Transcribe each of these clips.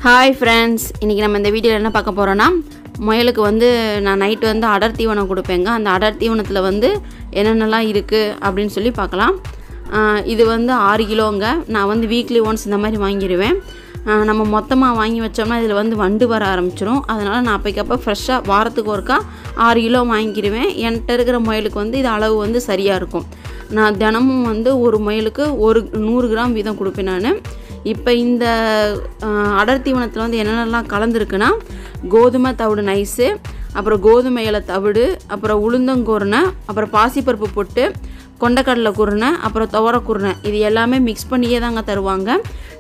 Hi friends இன்றைக்கி நம்ம இந்த வீடியோவில் என்ன பார்க்க போகிறோன்னா முயலுக்கு வந்து நான் நைட்டு வந்து அடர் தீவனம் கொடுப்பேங்க அந்த அடர் தீவனத்தில் வந்து என்னென்னலாம் இருக்குது அப்படின்னு சொல்லி பார்க்கலாம் ஆஹ் இது வந்து ஆறு கிலோங்க நான் வந்து வீக்லி ஒன்ஸ் இந்த மாதிரி வாங்கிடுவேன் ஆஹ் நம்ம மொத்தமாக வாங்கி வச்சோம்னா இதில் வந்து வண்டு வர ஆரம்பிச்சிரும் அதனால் நான் அப்போக்கப்போ ஃப்ரெஷ்ஷாக வாரத்துக்கு ஒருக்கா ஆறு கிலோ வாங்கிடுவேன் என்கிட்ட இருக்கிற முயலுக்கு வந்து இது அளவு வந்து சரியாக இருக்கும் நான் தினமும் வந்து ஒரு முயலுக்கு ஒரு நூறு கிராம் வீதம் கொடுப்பேன் நான் இப்போ இந்த ஆஹ், அடர் தீவனத்தில் வந்து என்னென்னலாம் கலந்துருக்குன்னா கோதுமை தவிடு நைஸு அப்புறம் கோதுமை இலை தவிடு அப்புறம் உளுந்தங்குருணை அப்புறம் பாசிப்பருப்பு போட்டு கொண்டக்கடலை குருணை அப்புறம் துவர குருணை இது எல்லாமே மிக்ஸ் பண்ணியே தாங்க தருவாங்க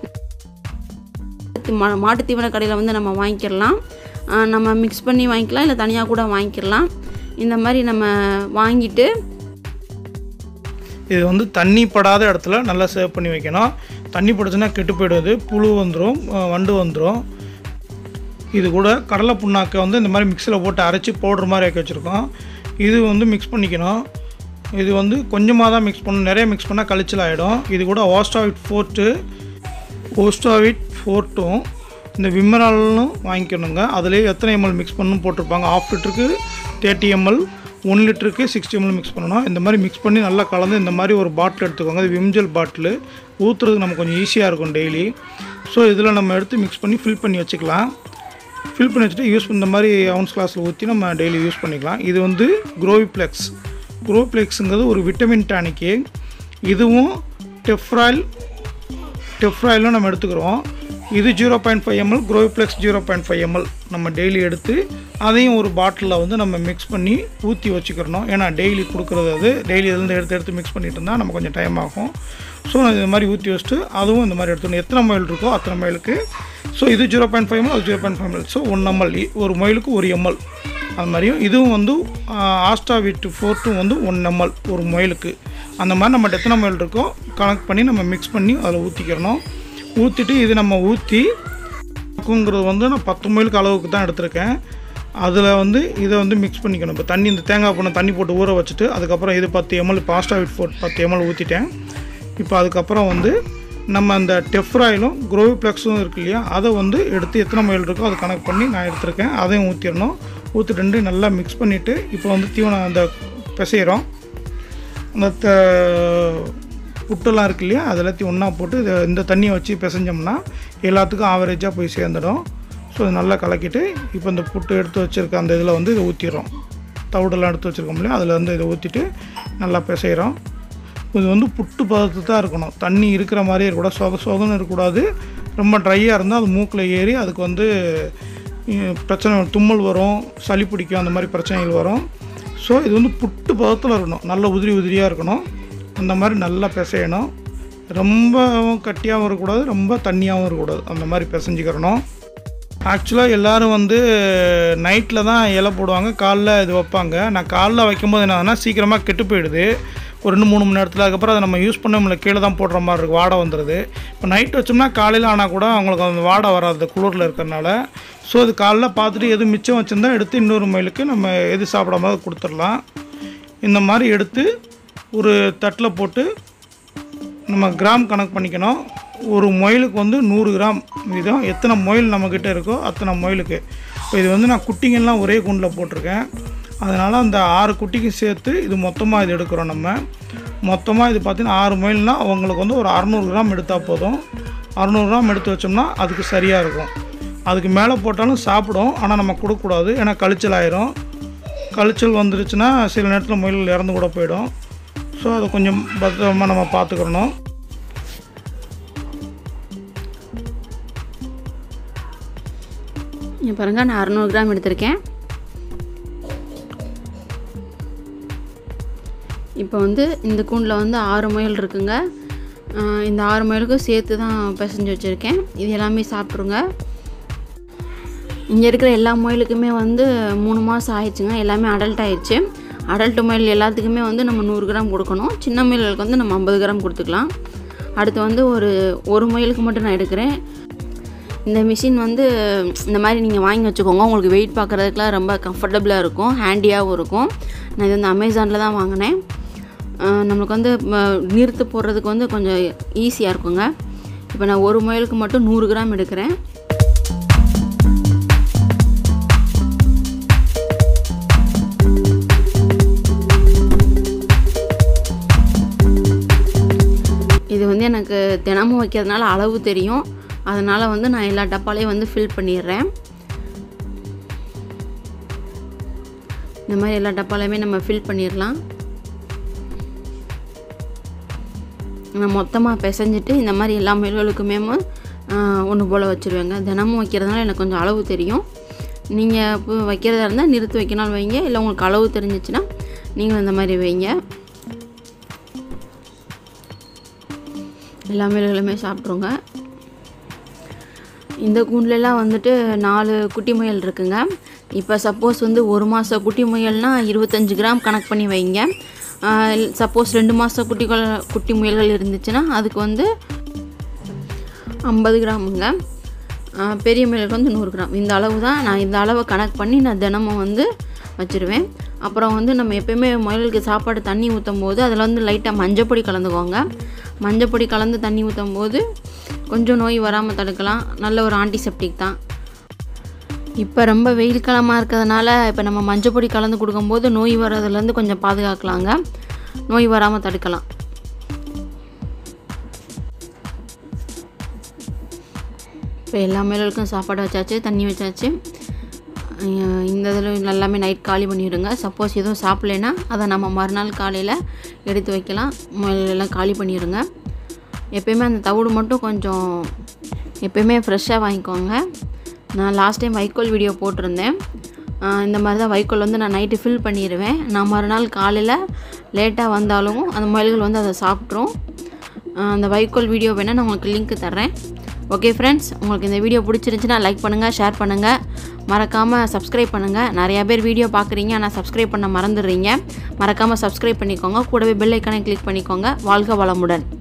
மா- மாட்டுத் தீவன கடையில் வந்து நம்ம வாங்கிக்கலாம் ஆஹ், நம்ம மிக்ஸ் பண்ணி வாங்கிக்கலாம் இல்லை தனியாக கூட வாங்கிக்கலாம் இந்த மாதிரி நம்ம வாங்கிட்டு இது வந்து தண்ணி படாத இடத்துல நல்லா சேவ் பண்ணி வைக்கணும் தண்ணி படுச்சுன்னா கெட்டு போயிடுது புழு வந்துடும் வண்டு வந்துடும் இது கூட கடலை புண்ணாக்கை வந்து இந்த மாதிரி மிக்சியில் போட்டு அரைச்சி பவுடர் மாதிரி ஆக்கி வச்சுருக்கோம் இது வந்து மிக்ஸ் பண்ணிக்கணும் இது வந்து கொஞ்சமாக தான் மிக்ஸ் பண்ணணும் நிறைய மிக்ஸ் பண்ணால் கழிச்சல் ஆகிடும் இது கூட ஓஸ்டாவிட் ஃபோர்ட்டு ஓஸ்டாவிட் ஃபோர்ட்டும் இந்த விம்மராலும் வாங்கிக்கணுங்க அதுலேயே எத்தனை எம்எல் மிக்ஸ் பண்ணணும் போட்டிருப்பாங்க ஆஃப் லிட்டருக்கு தேர்ட்டி எம்எல் ஒன் லிட்டருக்கு சிக்ஸ்டி எம்எல் மிக்ஸ் பண்ணணும் இந்த மாதிரி மிக்ஸ் பண்ணி நல்லா கலந்து இந்த மாதிரி ஒரு பாட்டில் எடுத்துக்கோங்க இது விம்ஜெல் பாட்டில் ஊற்றுறதுக்கு நமக்கு கொஞ்சம் ஈஸியாக இருக்கும் டெய்லி ஸோ இதில் நம்ம எடுத்து மிக்ஸ் பண்ணி ஃபில் பண்ணி வச்சுக்கலாம் ஃபில் பண்ணி வச்சுட்டு யூஸ் இந்த மாதிரி அவுன்ஸ் கிளாஸில் ஊற்றி நம்ம டெய்லி யூஸ் பண்ணிக்கலாம் இது வந்து குரோவிப்ளெக்ஸ் குரோப்ளெக்ஸுங்கிறது ஒரு விட்டமின் டானிக்கு இதுவும் டெஃப்ராயில் டெஃப்ராயிலும் நம்ம எடுத்துக்கிறோம் இது ஜீரோ பாயிண்ட் ஃபைவ் எம்எல் குரோப்ளெக்ஸ் ஜீரோ பாயிண்ட் ஃபைவ் எம்எல் நம்ம டெய்லி எடுத்து அதையும் ஒரு பாட்டிலில் வந்து நம்ம மிக்ஸ் பண்ணி ஊற்றி வச்சுக்கிறணும் ஏன்னா டெய்லி கொடுக்குறது அது டெய்லி இதுலேருந்து எடுத்து எடுத்து மிக்ஸ் பண்ணிட்டு இருந்தால் நம்ம கொஞ்சம் டைம் ஆகும் ஸோ இந்த மாதிரி ஊற்றி வச்சுட்டு அதுவும் இந்த மாதிரி எடுத்துக்கணும் எத்தனை மைல் இருக்கோ அத்தனை மைலுக்கு ஸோ இது ஜீரோ பாயிண்ட் ஃபைவ் எம்எல் அது zero point five ML so one ML ஒரு மைலுக்கு ஒரு எம்எல் அது மாதிரியும் இதுவும் வந்து ஆஸ்டா விட்டு ஃபோர்ட்டும் வந்து ஒன் எம்எல் ஒரு மொயிலுக்கு அந்த மாதிரி நம்ம எத்தனை மொயில் இருக்கோ கனெக்ட் பண்ணி நம்ம மிக்ஸ் பண்ணி அதில் ஊற்றிக்கிறணும் ஊற்றிட்டு இது நம்ம ஊற்றி ங்கிறது வந்து நான் பத்து மைலுக்கு அளவுக்கு தான் எடுத்திருக்கேன் அதில் வந்து இதை வந்து மிக்ஸ் பண்ணிக்கணும் இப்போ தண்ணி இந்த தேங்காய் பண்ண தண்ணி போட்டு ஊற வச்சுட்டு அதுக்கப்புறம் இது பத்து எம்எல் பாஸ்டா விட் ஃபோர்ட் பத்து எம்எல் ஊற்றிட்டேன் இப்போ அதுக்கப்புறம் வந்து நம்ம அந்த டெஃப்ராயிலும் குரோவிப்ளெக்ஸும் இருக்கு இல்லையா அதை வந்து எடுத்து எத்தனை மைல் இருக்கோ அதை கனெக்ட் பண்ணி நான் எடுத்திருக்கேன் அதையும் ஊற்றிடணும் ஊற்றி ரெண்டு நல்லா மிக்ஸ் பண்ணிவிட்டு இப்போ வந்து தீவனம் அந்த பிசைகிறோம் அந்த த- புட்டெல்லாம் இருக்கு இல்லையா அது எல்லாத்தையும் ஒன்றா போட்டு இதை இந்த தண்ணியை வச்சு பிசைஞ்சோம்னா எல்லாத்துக்கும் ஆவரேஜாக போய் சேர்ந்துடும் ஸோ இது நல்லா கலக்கிட்டு இப்போ இந்த புட்டு எடுத்து வச்சுருக்க அந்த இதில் வந்து இதை ஊற்றிடுறோம் தவிடெல்லாம் எடுத்து வச்சுருக்கோம் இல்லையா அதில் வந்து இதை ஊற்றிட்டு நல்லா பிசைகிறோம் இது வந்து புட்டு பதத்து தான் இருக்கணும் தண்ணி இருக்கிற மாதிரியே இருக்கக்கூடாது சொத சொதன்னு இருக்கக்கூடாது ரொம்ப ட்ரையாக இருந்தால் அது மூக்கில் ஏறி அதுக்கு வந்து உம், பிரச்சனை வரும். தும்மல் வரும் சளி பிடிக்கும் அந்த மாதிரி பிரச்சனைகள் வரும் ஸோ இது வந்து புட்டு பதத்தில் இருக்கணும் நல்ல உதிரி உதிரியாக இருக்கணும் அந்த மாதிரி நல்லா பிசையணும் ரொம்பவும் கட்டியாகவும் இருக்கக்கூடாது ரொம்ப தண்ணியாகவும் இருக்கக்கூடாது அந்த மாதிரி பிசைஞ்சிக்கிறணும் ஆக்சுவலாக எல்லோரும் வந்து நைட்டில் தான் இலை போடுவாங்க காலைல இது வைப்பாங்க நான் காலைல வைக்கும்போது என்னன்னா சீக்கிரமாக கெட்டு போயிடுது ஒரு ரெண்டு மூணு மணி நேரத்தில் அதுக்கப்புறம் அதை நம்ம யூஸ் பண்ண முடியல கீழே தான் போடுற மாதிரி இருக்குது வாடை வந்துடுது இப்போ நைட் வச்சோம்னா காலையில் ஆனால் கூட அவங்களுக்கு அந்த வாடை வராது குளிரில் இருக்கிறனால ஸோ அது காலைல பார்த்துட்டு எது மிச்சம் வச்சுருந்தா எடுத்து இன்னொரு மைலுக்கு நம்ம எது சாப்பிடாம அதை கொடுத்துடலாம் இந்த மாதிரி எடுத்து ஒரு தட்டில் போட்டு நம்ம கிராம் கணக்கு பண்ணிக்கணும் ஒரு மொயிலுக்கு வந்து நூறு கிராம் வீதம் எத்தனை மொயில் நம்மக்கிட்ட இருக்கோ அத்தனை மொயிலுக்கு இப்போ இது வந்து நான் குட்டிங்கெல்லாம் ஒரே குண்டில் போட்டிருக்கேன் அதனால் அந்த ஆறு குட்டிக்கு சேர்த்து இது மொத்தமாக இது எடுக்கிறோம் நம்ம மொத்தமாக இது பார்த்தீங்கன்னா ஆறு மொயில்னால் அவங்களுக்கு வந்து ஒரு அறநூறு கிராம் எடுத்தால் போதும் அறநூறு கிராம் எடுத்து வச்சோம்னா அதுக்கு சரியாக இருக்கும் அதுக்கு மேலே போட்டாலும் சாப்பிடும் ஆனால் நம்ம கொடுக்கக்கூடாது ஏன்னா கழிச்சல் ஆயிரும் கழிச்சல் வந்துருச்சுன்னா சில நேரத்தில் முயல்கள் இறந்து கூட போயிடும் ஸோ அதை கொஞ்சம் பத்திரமா நம்ம பார்த்துக்கிறணும் இங்க பாருங்க நான் அறநூறு கிராம் எடுத்திருக்கேன் இப்போ வந்து இந்த கூண்டில் வந்து ஆறு முயல் இருக்குங்க ஆஹ் இந்த ஆறு முயலுக்கும் சேர்த்து தான் பிசைஞ்சு வச்சுருக்கேன் இது எல்லாமே சாப்பிட்ருங்க இங்கே இருக்கிற எல்லா முயலுக்குமே வந்து மூணு மாதம் ஆயிடுச்சுங்க எல்லாமே அடல்ட் ஆயிடுச்சு அடல்ட் முயல் எல்லாத்துக்குமே வந்து நம்ம நூறு கிராம் கொடுக்கணும் சின்ன முயல்களுக்கு வந்து நம்ம ஐம்பது கிராம் கொடுத்துக்கலாம் அடுத்து வந்து ஒரு ஒரு முயலுக்கு மட்டும் நான் எடுக்கிறேன் இந்த மிஷின் வந்து இந்த மாதிரி நீங்கள் வாங்கி வச்சுக்கோங்க உங்களுக்கு வெயிட் பார்க்குறதுக்குலாம் ரொம்ப கம்ஃபர்டபுளாக இருக்கும் ஹேண்டியாகவும் இருக்கும் நான் இது வந்து அமேசானில் தான் வாங்கினேன் அஹ் நம்மளுக்கு வந்து ம, நிறுத்து போடுறதுக்கு வந்து கொஞ்சம் ஈஸியாக இருக்குங்க இப்போ நான் ஒரு முயலுக்கு மட்டும் நூறு கிராம் எடுக்கிறேன் தினமும் வைக்கிறதுனால அளவு தெரியும் அதனால் வந்து நான் எல்லா டப்பாலையும் வந்து ஃபில் பண்ணிடுறேன் இந்த மாதிரி எல்லா டப்பாலையுமே நம்ம ஃபில் பண்ணிடலாம் நான் மொத்தமாக பிசைஞ்சிட்டு இந்த மாதிரி எல்லா முயல்களுக்குமே ஒன்று போல் வச்சுருவேங்க தினமும் வைக்கிறதுனால எனக்கு கொஞ்சம் அளவு தெரியும் நீங்கள் இப்போ வைக்கிறதா இருந்தால் நிறுத்தி வைக்கனாலும் வைங்க இல்லை உங்களுக்கு அளவு தெரிஞ்சிச்சுன்னா நீங்கள் இந்த மாதிரி வைங்க எல்லா முயல்களுமே சாப்பிட்ருங்க இந்த கூண்டுலலாம் வந்துட்டு நாலு குட்டி முயல் இருக்குங்க இப்போ சப்போஸ் வந்து ஒரு மாத குட்டி முயல்னால் இருபத்தஞ்சி கிராம் கணக்கு பண்ணி வைங்க சப்போஸ் ரெண்டு மாத குட்டிகள் குட்டி முயல்கள் இருந்துச்சுன்னா அதுக்கு வந்து ஐம்பது கிராமுங்க ஆஹ் பெரிய முயலுக்கு வந்து நூறு கிராம் இந்த அளவு தான் நான் இந்த அளவை கணக்கு பண்ணி நான் தினமும் வந்து வச்சுருவேன் அப்புறம் வந்து நம்ம எப்பயுமே முயலுக்கு சாப்பாடு தண்ணி ஊற்றும் போது அதில் வந்து லைட்டாக மஞ்சப்பொடி கலந்துக்கோங்க மஞ்சப்பொடி கலந்து தண்ணி ஊற்றும் போது கொஞ்சம் நோய் வராமல் தடுக்கலாம் நல்ல ஒரு ஆன்டிசெப்டிக் தான் இப்போ ரொம்ப வெயில் காலமாக இருக்கிறதுனால இப்போ நம்ம மஞ்சப்பொடி கலந்து கொடுக்கும்போது நோய் வர்றதுலேருந்து கொஞ்சம் பாதுகாக்கலாங்க நோய் வராமல் தடுக்கலாம் இப்போ எல்லா மேலுக்கும் சாப்பாடு வச்சாச்சு தண்ணி வச்சாச்சு அஹ் இந்த இதில் எல்லாமே நைட் காலி பண்ணிவிடுங்க சப்போஸ் எதுவும் சாப்பிட்லேன்னா அதை நம்ம மறுநாள் காலையில் எடுத்து வைக்கலாம் முதல்ல எல்லாம் காலி பண்ணிடுங்க எப்பயுமே அந்த தவிடு மட்டும் கொஞ்சம் எப்பயுமே ஃப்ரெஷ்ஷாக வாங்கிக்கோங்க நான் லாஸ்ட் டைம் வைக்கோல் வீடியோ போட்டிருந்தேன் அஹ் இந்த மாதிரி தான் வைக்கோல் வந்து நான் நைட்டு ஃபில் பண்ணிடுவேன் நான் மறுநாள் காலையில் லேட்டாக வந்தாலும் அந்த முயல்கள் வந்து அதை சாப்பிட்ரும் அஹ் அந்த வைக்கோல் வீடியோ வேணால் நான் உங்களுக்கு லிங்க் தர்றேன் ஓகே ஃப்ரெண்ட்ஸ் உங்களுக்கு இந்த வீடியோ பிடிச்சிருந்துச்சுன்னா லைக் பண்ணுங்கள் ஷேர் பண்ணுங்கள் மறக்காமல் சப்ஸ்கிரைப் பண்ணுங்கள் நிறையா பேர் வீடியோ பார்க்குறீங்க ஆனால் சப்ஸ்கிரைப் பண்ண மறந்துடுறீங்க மறக்காமல் சப்ஸ்கிரைப் பண்ணிக்கோங்க கூடவே பெல் ஐக்கானை கிளிக் பண்ணிக்கோங்க வாழ்க வளமுடன்